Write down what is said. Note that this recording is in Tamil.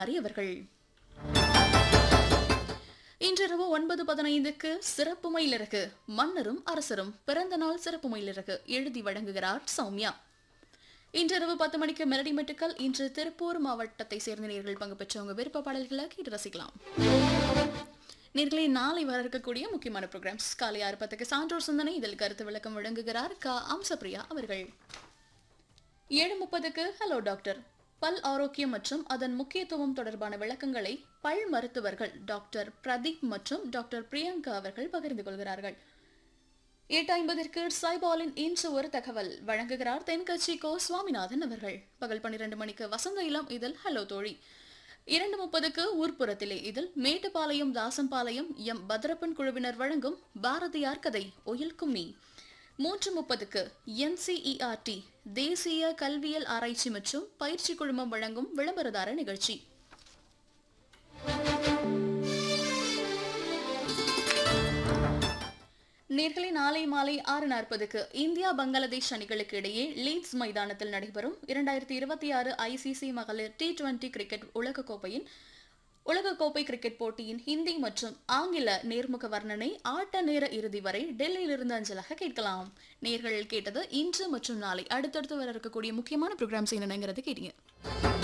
அறியவர்கள் இன்றிரவு ஒன்பது பதினைந்துக்கு சிறப்பு மயிலிறகு மன்னரும் அரசரும் பிறந்த நாள் சிறப்பு மயிலிறகு எழுதி வழங்குகிறார் சௌமியா இன்றிரவு பத்து மணிக்கு மெலடி மெட்டுக்கள் இன்று திருப்பூர் மாவட்டத்தை சேர்ந்த நேர்கள் பங்கு பெற்றவங்க விருப்ப பாடல்களை கேட்டு ரசிக்கலாம் நேர்களே நாளை வர இருக்கக்கூடிய முக்கியமான ப்ரோக்ராம்ஸ் காலை ஆறு பத்துக்கு சான்றோர் சிந்தனை இதில் கருத்து விளக்கம் வழங்குகிறார் க அம்சப்பிரியா அவர்கள் ஏழு முப்பதுக்கு ஹலோ டாக்டர் பல் ஆரோக்கியம் மற்றும் அதன் முக்கியத்துவம் தொடர்பான விளக்கங்களை பல் மருத்துவர்கள் டாக்டர் பிரதீப் மற்றும் டாக்டர் பிரியங்கா அவர்கள் பகிர்ந்து கொள்கிறார்கள் எட்டு ஐம்பதற்கு சாய்பாலின் இன்று ஒரு தகவல் வழங்குகிறார் தென்கட்சி கோ சுவாமிநாதன் அவர்கள் பகல் பன்னிரண்டு மணிக்கு வசந்த இளம் இதில் ஹலோ தோழி இரண்டு முப்பதுக்கு ஊர்ப்புறத்திலே இதில் மேட்டுப்பாளையம் தாசம்பாளையம் எம் பத்ரப்பன் குழுவினர் வழங்கும் பாரதியார் கதை ஒயில் கும்மி மூன்று முப்பதுக்கு என்சிஇஆர்டி தேசிய கல்வியல் ஆராய்ச்சி மற்றும் பயிற்சி குழுமம் வழங்கும் விளம்பரதார நிகழ்ச்சி நேர்களை நாளை மாலை ஆறு நாற்பதுக்கு இந்தியா பங்களாதேஷ் அணிகளுக்கு இடையே லீட்ஸ் மைதானத்தில் நடைபெறும் இரண்டாயிரத்தி இருபத்தி ஆறு ஐசிசி மகளிர் டி டுவெண்டி கிரிக்கெட் உலகக்கோப்பையின் உலகக்கோப்பை கிரிக்கெட் போட்டியின் ஹிந்தி மற்றும் ஆங்கில நேர்முக வர்ணனை ஆட்ட நேர இறுதி வரை டெல்லியிலிருந்து அஞ்சலாக கேட்கலாம் நேர்கள் கேட்டது இன்று மற்றும் நாளை அடுத்தடுத்து வர இருக்கக்கூடிய முக்கியமான ப்ரோக்ராம்ஸ் என்னங்கிறது கேட்டீங்க